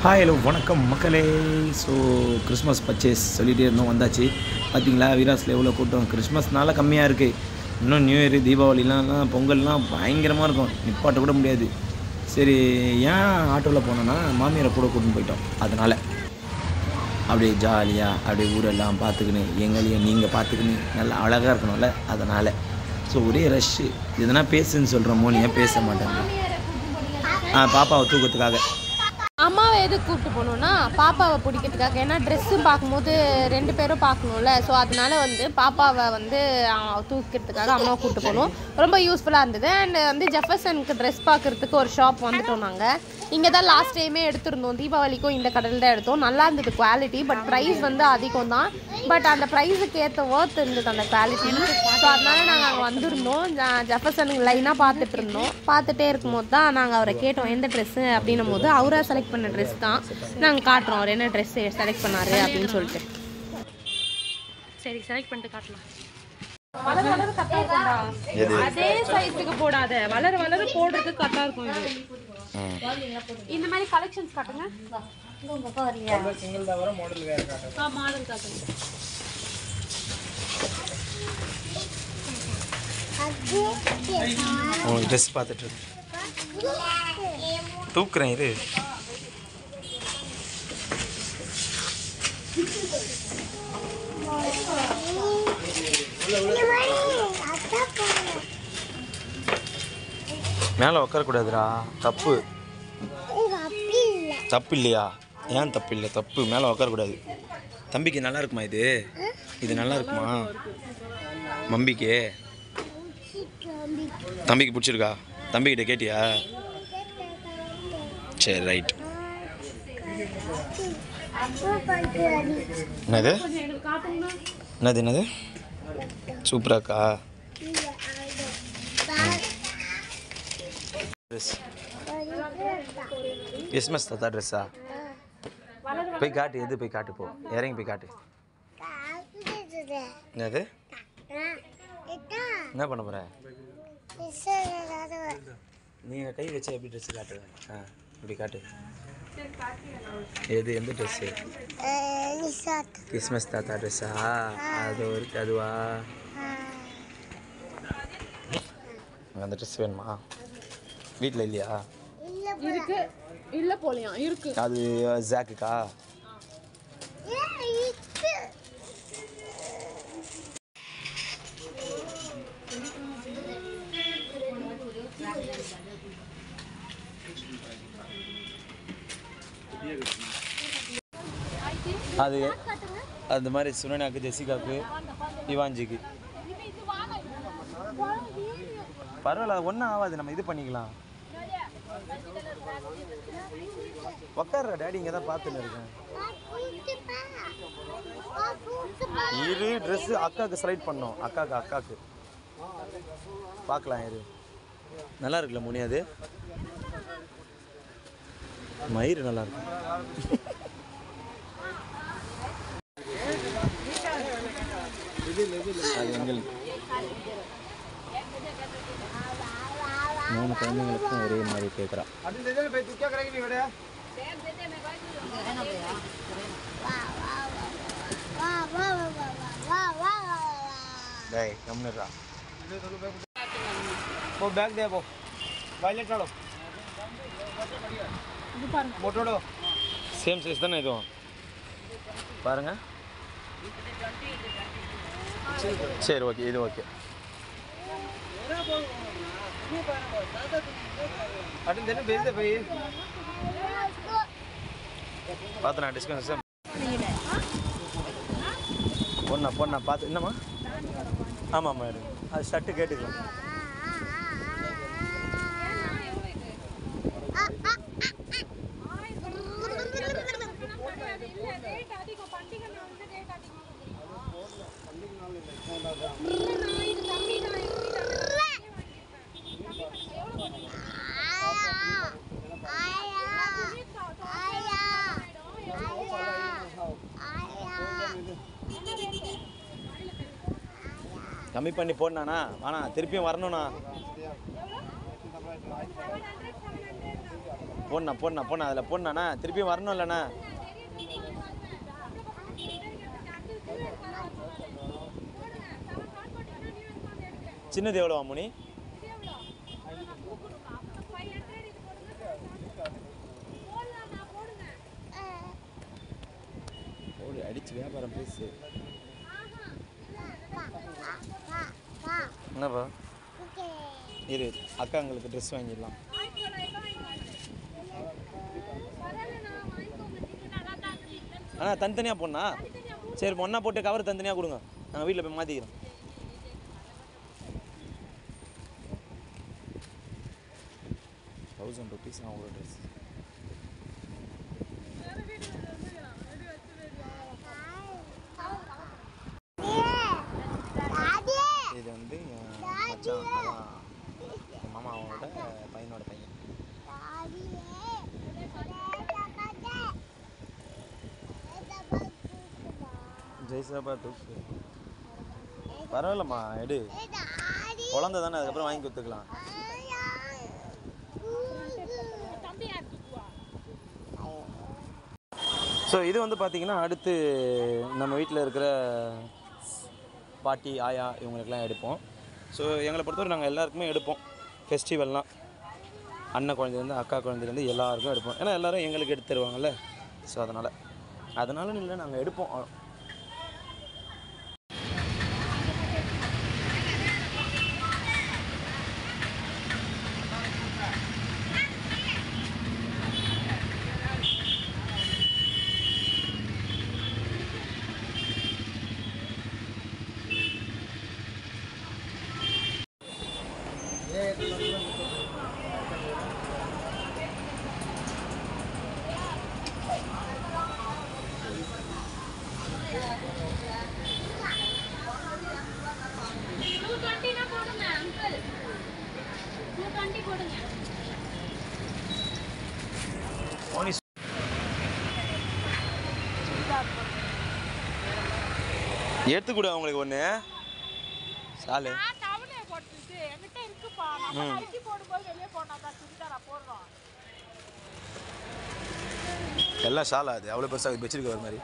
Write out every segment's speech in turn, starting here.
Hi hello வணக்கம் மக்களே so Christmas purchase சொல்லிகிட்டே இருந்தோம் வந்தாச்சு பார்த்தீங்களா வீராஸில் எவ்வளோ கூட்டம் கிறிஸ்மஸ்னால கம்மியாக இருக்குது இன்னும் நியூ இயர் தீபாவளிலாம் பொங்கல்லாம் பயங்கரமாக இருக்கும் நிப்பாட்ட கூட முடியாது சரி ஏன் ஆட்டோவில் போனோன்னா மாமியாரை கூட கூட்டின்னு போயிட்டோம் அதனால் அப்படியே ஜாலியாக அப்படியே ஊரெல்லாம் பார்த்துக்கின்னு எங்களையும் நீங்கள் பார்த்துக்கின்னு நல்லா அழகாக இருக்கணும்ல அதனால் ஸோ ஒரே ரஷ்ஷு எதனா பேசுன்னு சொல்கிறோமோ நீ ஏன் பேச மாட்டேங்க ஆ பாப்பாவை தூக்கத்துக்காக அம்மாவை எதுக்கு கூப்பிட்டு போகணுன்னா பாப்பாவை பிடிக்கிறதுக்காக ஏன்னா ட்ரெஸ்ஸும் பார்க்கும்போது ரெண்டு பேரும் பார்க்கணும்ல ஸோ அதனால வந்து பாப்பாவை வந்து ஆ, தூக்கிறதுக்காக அம்மாவை கூப்பிட்டு போகணும் ரொம்ப யூஸ்ஃபுல்லாக இருந்தது அண்ட் வந்து ஜெஃபர்சனுக்கு ட்ரெஸ் பார்க்குறதுக்கு ஒரு ஷாப் வந்துட்டோம் நாங்கள் இங்கே தான் லாஸ்ட் டைமே எடுத்திருந்தோம் தீபாவளிக்கும் இந்த கடையில் தான் எடுத்தோம் நல்லா இருந்தது குவாலிட்டி பட் ப்ரைஸ் வந்து அதிகம் தான் பட் அந்த ப்ரைஸுக்கு ஏற்ற ஒர்த் இருந்தது அந்த குவாலிட்டி ஸோ அதனால நாங்கள் அங்கே வந்திருந்தோம் ஜ- ஜெஃபர்சனுக்கு லைனாக பார்த்துட்டு இருந்தோம் பார்த்துட்டே இருக்கும்போது தான் நாங்கள் அவரை கேட்டோம் எந்த ட்ரெஸ்ஸு அப்படின்னும் போது அவராக செலக்ட் பண்ண ட்ரெஸ் தான் நாங்கள் காட்டுறோம் அவர் என்ன ட்ரெஸ் செலக்ட் பண்ணாரு அப்படின்னு சொல்லிட்டு சரி செலக்ட் பண்ணிட்டு காட்டலாம் வளர வளர கரெக்டாக இருக்கும்டா எது அதே சைஸுக்கு போடாத வளர வளர போடுறதுக்கு கரெக்டாக இருக்கும் இது இந்த மாதிரி கலெக்ஷன்ஸ் காட்டுங்க ஆ மாடல் காட்டுங்க உங்களுக்கு ட்ரெஸ் பார்த்துட்டு இருக்கு. தூக்குறேன் இரு மேலே உட்காரக்கூடாதுடா தப்பு தப்பு இல்லையா ஏன் தப்பு இல்லை தப்பு மேலே உட்காரக்கூடாது தம்பிக்கு நல்லா இருக்குமா இது இது நல்லா இருக்குமா மம்பிக்கு தம்பிக்கு பிடிச்சிருக்கா தம்பிக்கிட்ட கேட்டியா சரி ரைட் என்னது என்னது என்னது சூப்பராக்கா ட்ரெஸ் கிறிஸ்மஸ் தாத்தா ட்ரெஸ்ஸா போய் காட்டு எது போய் காட்டு போ இறங்கி போய் காட்டு என்னது என்ன பண்ண போற நீங்கள் கை வச்சு எப்படி ட்ரெஸ் காட்டுவேன் ஆ இப்படி காட்டு எது எந்த ட்ரெஸ்ஸு கிறிஸ்மஸ் தாத்தா ட்ரெஸ்ஸா அது இருக்கு அதுவா உனக்கு அந்த ட்ரெஸ் வேணுமா வீட்டில் இல்லையா இருக்கு இல்ல போலையா இருக்கு அது ஜாக்குக்கா அது அந்த மாதிரி சுனனாக்கு ஜெசிகாக்கு இவாஞ்சிக்கு பரவாயில்ல அது ஒன்றும் ஆகாது நம்ம இது பண்ணிக்கலாம் உக்கார டேடி இங்கே தான் பார்த்துன்னு இருக்கேன் இரு ட்ரெஸ்ஸு அக்காவுக்கு செலக்ட் பண்ணோம் அக்காவுக்கு அக்காவுக்கு பார்க்கலாம் இரு நல்லா இருக்குல்ல முனி அது மயிர் நல்லா இருக்கு அது எங்களுக்கு மூணு குழந்தைங்களுக்கும் ஒரே மாதிரி கேட்குறா டேய் கம்னுடா वो बैग दे वो वायलेट डालो मोटोडो सेम साइज தானே இதுவும் பாருங்க சரி ஓகே இது ஓகே अटन देने भेज दे भाई பார்த்து நான் டிஸ்கஸ் பொண்ணா பொண்ணா பார்த்து என்னம்மா ஆமாம் ஆமாம் எடுங்க அது ஷர்ட்டு கேட்டுக்கலாம் கம்மி பண்ணி போடணாண்ணா வேணா திருப்பியும் வரணுண்ணா போடணா போடணா போடணா அதில் போடணாண்ணா திருப்பியும் வரணும் இல்லைண்ணா சின்னது எவ்வளோ முனி ஓடி அடிச்சு வியாபாரம் பேசு என்னப்பா இரு அக்காங்களுக்கு ட்ரெஸ் வாங்கிடலாம் அண்ணா தனித்தனியாக போடணா சரி ஒன்றா போட்டு கவர் தனித்தனியாக கொடுங்க நாங்கள் வீட்டில் போய் மாற்றிக்கிறோம் தௌசண்ட் ருபீஸ் அவங்களோட ட்ரெஸ் இது வந்து என் மச்சான் அதான் என் மாமா அவனோட பையனோட பையன் ஜெய்சாபா தூக்கு பரவாயில்லம்மா எடு குழந்தை தானே அதுக்கப்புறம் வாங்கி கொடுத்துக்கலாம் ஸோ இது வந்து பார்த்தீங்கன்னா அடுத்து நம்ம வீட்டில் இருக்கிற பாட்டி ஆயா இவங்களுக்கெல்லாம் எடுப்போம் ஸோ எங்களை பொறுத்தவரை நாங்கள் எல்லாருக்குமே எடுப்போம் ஃபெஸ்டிவல்லாம் அண்ணன் குழந்தைலேருந்து அக்கா குழந்தைலேருந்து எல்லாருக்கும் எடுப்போம் ஏன்னா எல்லாரும் எங்களுக்கு எடுத்து தருவாங்கல்ல ஸோ அதனால் அதனால இல்லை நாங்கள் எடுப்போம் ஓனி எடுத்துக்கூட அவங்களுக்கு ஒன்று சாலு ம் எல்லாம் ஷாலா அது அவ்வளோ பெருசாக வச்சிருக்க ஒரு மாதிரி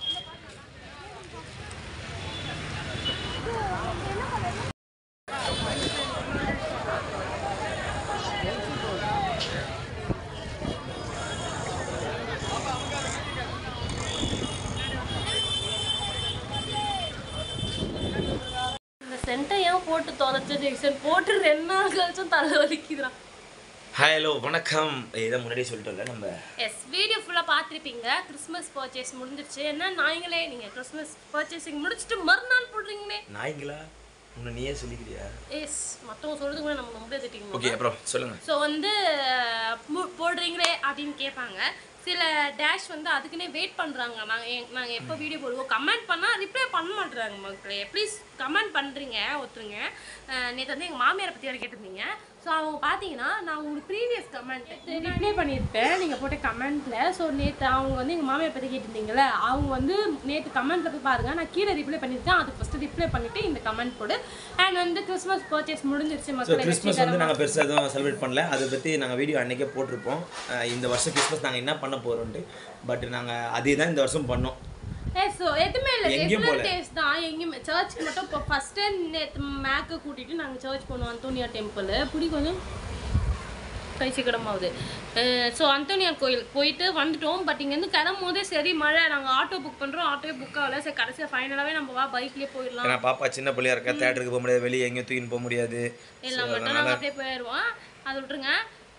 இந்த சென்ட்டை ஏன் போட்டு தொலைச்ச ஜெக்சன் போட்டு ரெண்டு நாள் கழிச்சும் தலை வலிக்குதுறான் ஹலோ வணக்கம் இதை முன்னாடியே சொல்லிட்டோம்ல நம்ம எஸ் வீடியோ ஃபுல்லாக பார்த்துருப்பீங்க கிறிஸ்மஸ் பர்ச்சேஸ் முடிஞ்சிருச்சு என்ன நாய்ங்களே நீங்கள் கிறிஸ்மஸ் பர்ச்சேசிங் முடிச்சுட்டு மறுநாள் போடுறீங்களே நாய்ங்களா உன்னை நீயே சொல்லிக்கிறியா எஸ் மற்றவங்க சொல்கிறதுக்கு கூட நம்ம ரொம்ப திட்டிங்க ஓகே அப்புறம் சொல்லுங்க ஸோ வந்து மு- போடுறீங்களே அப்படின்னு கேட்பாங்க சில டேஷ் வந்து அதுக்குன்னே வெயிட் பண்ணுறாங்க நாங்கள் நாங்கள் எப்போ வீடியோ போடுவோம் கமெண்ட் பண்ணால் ரிப்ளை பண்ண மாட்டுறாங்க மக்களே ப்ளீஸ் கமெண்ட் பண்ணுறீங்க ஒருத்தருங்க நேற்று வந்து எங்கள் மாமியாரை பற்றி வரை கேட்டிருந்தீங்க ஸோ அவங்க பார்த்தீங்கன்னா நான் உங்களுக்கு ப்ரீவியஸ் கமெண்ட் ரிப்ளை பண்ணியிருப்பேன் நீங்கள் போட்ட கமெண்ட்டில் ஸோ நேற்று அவங்க வந்து எங்கள் மாமியார் பற்றி கேட்டிருந்தீங்களே அவங்க வந்து நேற்று கமெண்ட்டில் போய் பாருங்கள் நான் கீழே ரிப்ளை பண்ணியிருக்கேன் அதுக்கு ஃபஸ்ட்டு ரிப்ளை பண்ணிவிட்டு இந்த கமெண்ட் போடு அண்ட் வந்து கிறிஸ்மஸ் பர்ச்சேஸ் முடிஞ்சிருச்சு ஸோ மக்களே கிறிஸ்மஸ் வந்து நாங்கள் பெருசாக எதுவும் செலிப்ரேட் பண்ணல அதை பற்றி நாங்கள் வீடியோ அன்றைக்கே போட்டிருப்போம் அஹ் இந்த வருஷம் கிறிஸ்மஸ் நாங்கள் என்ன பண்ண போகிறோன்ட்டு பட் நாங்கள் அதே தான் இந்த வருஷம் பண்ணோம் ஏய், so எதுவுமே இல்ல எங்கேயும் ரெகுலர் போல. டேஸ் தான் எங்கேயுமே சர்ச்சுக்கு மட்டும் இப்போ ஃபர்ஸ்ட் டைம் நேற்று மேக்கு கூட்டிட்டு நாங்க சர்ச் போனோம் அந்தோனியா டெம்பிள் பிடி கொஞ்சம் கை சீக்கிரமாகுது ஸோ அந்தோனியார் கோயிலுக்கு போயிட்டு வந்துட்டோம் பட் இங்கேருந்து கிளம்பும் போதே சரி மழை நாங்கள் ஆட்டோ புக் பண்ணுறோம் ஆட்டோ புக் ஆகல சரி கடைசியாக ஃபைனலாகவே நம்ம வா பைக்லேயே போயிடலாம் ஏன்னா பாப்பா சின்ன பிள்ளையா இருக்கா தேட்டருக்கு போக முடியாது வெளியே எங்கேயும் தூக்கின்னு போக முடியாது எல்லாம் மட்டும் நாங்கள் அப்படியே போயிடுவோம் அது விட்டுருங்க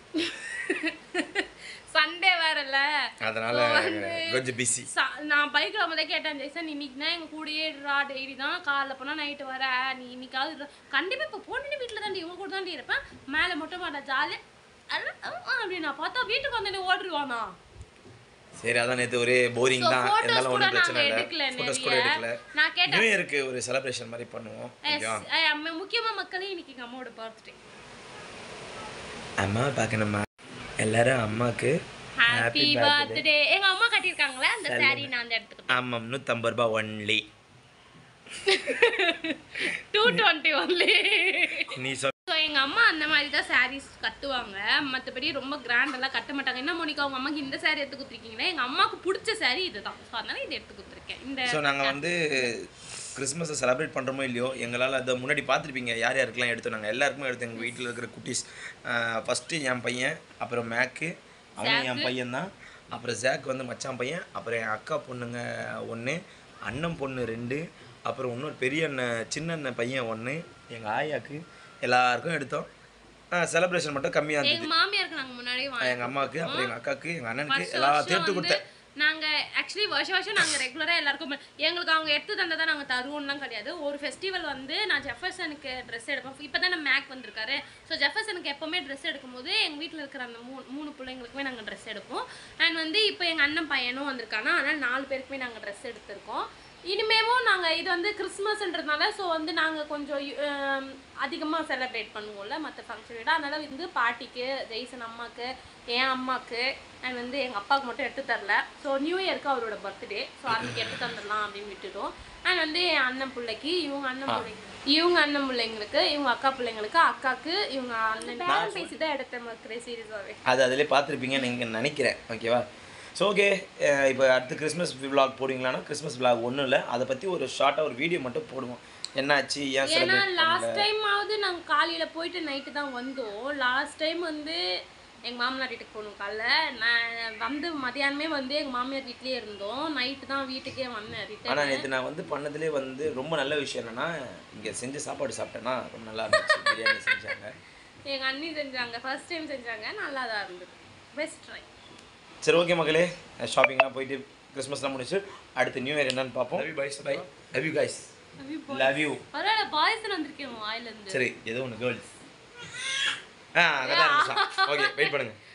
சண்டே வேறல்ல அதனால கொஞ்சம் பிஸி சா- நான் பைக்கில் வந்து கேட்டேன் ஜெய்சன் இன்னைக்கு தான் எங்கள் கூடயே இருடா டெய்லி தான் காலைல போனால் நைட்டு வர நீ இன்னைக்காவது இரு. கண்டிப்பா இப்போ போனே வீட்டில் தாண்டி இவங்க கூட தாண்டி இருப்பேன் மேலே மட்டும் மாட்டேன் ஜாலியாக அப்படி நான் பார்த்தா வீட்டுக்கு வந்து ஓடிடுவானா சரி அதான் நேற்று ஒரே போரிங் So, தான் photos இருந்தாலும் கூட ஒன்றும் பிரச்சனை நாங்க இல்லை எடுக்கல ஃபோட்டோஸ் கூட நிறைய. எடுக்கல நான் கேட்டேன் நியூ இயருக்கு ஒரு செலிப்ரேஷன் மாதிரி பண்ணுவோம் ஓகேவா முக்கியமாக மக்களே இன்னைக்கு எங்கள் அம்மாவோட பர்த்டே அம்மா பார்க்கணுமா எல்லாரும் அம்மாவுக்கு ஹாப்பி பர்த்டே எங்க அம்மா கட்டியிருக்காங்களே அந்த saree நான் அந்த இடத்துக்கு ஆமாம் நூற்றம்பது ரூபாய் ஒன்லி டூ டுவெண்ட்டி ஒன்லி நீ சொல் ஸோ எங்கள் அம்மா அந்த மாதிரி தான் சாரீஸ் கட்டுவாங்க மற்றபடி ரொம்ப கிராண்டெல்லாம் கட்ட மாட்டாங்க என்ன மோனிகா உங்கள் அம்மாக்கு இந்த saree எடுத்து கொடுத்துருக்கீங்கன்னா எங்கள் அம்மாவுக்கு பிடிச்ச saree இதுதான் ஸோ அதனால இதை எடுத்து கொடுத்துருக்கேன் இந்த ஸோ நாங்கள் வந்து கிறிஸ்மஸை செலிப்ரேட் பண்ணுறோமோ இல்லையோ எங்களால் அதை முன்னாடி பார்த்துருப்பீங்க யார் யாருக்கெல்லாம் எடுத்தோம் நாங்கள் எல்லாருக்குமே எடுத்தோம் எங்கள் வீட்டில் இருக்கிற குட்டீஸ் ஃபஸ்ட்டு என் பையன் அப்புறம் மேக்கு அவன் என் பையன் தான் அப்புறம் ஜாக் வந்து மச்சான் பையன் அப்புறம் என் அக்கா பொண்ணுங்க ஒன்று அண்ணன் பொண்ணு ரெண்டு அப்புறம் இன்னொரு பெரிய அண்ணன் சின்ன அண்ணன் பையன் ஒன்று எங்கள் ஆயாக்கு எல்லாருக்கும் எடுத்தோம் செலிப்ரேஷன் மட்டும் கம்மியாக இருந்தது எங்கள் மாமியாருக்கு நாங்கள் முன்னாடியே வாங்கி எங்கள் அம்மாவுக்கு அப்புறம் எங்கள் அக்காவுக்கு எங்கள் அண்ணனுக்கு வருஷம் எல்லாத்தையும் எடுத்து வருஷம் வந்து கொடுத்தேன் நாங்க ஆக்சுவலி வருஷம் வருஷம் நாங்க ரெகுலரா எல்லாருக்கும் ப- எங்களுக்கு அவங்க எடுத்து தந்ததை நாங்க தருவோம்லாம் கிடையாது ஒரு ஃபெஸ்டிவல் வந்து நான் ஜெஃபர்சனுக்கு ட்ரெஸ் எடுப்பேன் இப்போ தான் மேக் வந்திருக்காரு ஸோ ஜெஃபர்சனுக்கு எப்பவுமே ட்ரெஸ் எடுக்கும்போது எங்க வீட்ல இருக்கிற அந்த மூணு மூணு பிள்ளைங்களுக்குமே நாங்க ட்ரெஸ் எடுப்போம் அண்ட் வந்து இப்போ எங்க அண்ணன் பையனும் வந்திருக்கானா அதனால நாலு பேருக்குமே நாங்க ட்ரெஸ் எடுத்திருக்கோம் இனிமேவும் நாங்க இது வந்து கிறிஸ்மஸ்ன்றதுனால ஸோ வந்து நாங்க கொஞ்சம் ஹம், அதிகமா செலிப்ரேட் பண்ணுவோம்ல மற்ற ஃபங்க்ஷன் விட அதனால வந்து பாட்டிக்கு ஜெய்சன் அம்மாக்கு என் அம்மாக்கு அண்ட் வந்து எங்கள் அப்பாவுக்கு மட்டும் எடுத்து தரல ஸோ நியூ இயருக்கு அவரோட பர்த்டே ஸோ அன்றைக்கி எடுத்து தந்துடலாம் அப்படின்னு விட்டுட்டோம் அண்ட் வந்து என் அண்ணன் பிள்ளைக்கு இவங்க அண்ணன் பிள்ளைக்கு இவங்க அண்ணன் பிள்ளைங்களுக்கு இவங்க அக்கா பிள்ளைங்களுக்கு அக்காக்கு இவங்க அண்ணன் பேரன் பேசி தான் எடுத்தேன் மக்களே சீரியஸாகவே அது அதிலே பார்த்துருப்பீங்கன்னு நீங்கள் நினைக்கிறேன் ஓகேவா ஸோ ஓகே இப்போ அடுத்து கிறிஸ்மஸ் vlog போடுவீங்களான்னா கிறிஸ்மஸ் vlog ஒன்றும் இல்லை அதை பற்றி ஒரு ஷார்ட்டாக ஒரு வீடியோ மட்டும் போடுவோம் என்னாச்சு ஏன் ஏன்னா செலிப்ரேட் லாஸ்ட் டைமாவது நாங்கள் காலையில் போயிட்டு நைட்டு தான் வந்தோம் லாஸ்ட் டைம் வந்து எங்கள் மாமனார் வீட்டுக்கு போகணும் காலைல நான் வந்து மதியானமே வந்து எங்கள் மாமியார் வீட்லேயே இருந்தோம் நைட்டு தான் வீட்டுக்கே வந்தேன் ரிட்டர்ன் ஆனால் நேற்று நான் வந்து பண்ணதுலே வந்து ரொம்ப நல்ல விஷயம் என்னென்னா இங்கே செஞ்ச சாப்பாடு சாப்பிட்டேன்னா ரொம்ப நல்லா இருந்துச்சு பிரியாணி செஞ்சாங்க எங்கள் அண்ணி செஞ்சாங்க ஃபர்ஸ்ட் டைம் செஞ்சாங்க நல்லா தான் இருந்தது பெஸ்ட் ட்ரை சரி ஓகே மகளே ஷாப்பிங்லாம் போயிட்டு கிறிஸ்மஸ்லாம் முடிச்சு அடுத்து நியூ இயர் என்னன்னு பார்ப்போம் bye bye love you guys love you பரவாயில்ல பாய்ஸ் வந்திருக்கேன் வாயிலேருந்து சரி ஏதோ ஒன்று கேர்ள்ஸ் ஆ கதை ஆரம்பிச்சா ஓகே வெயிட் பண்ணுங்க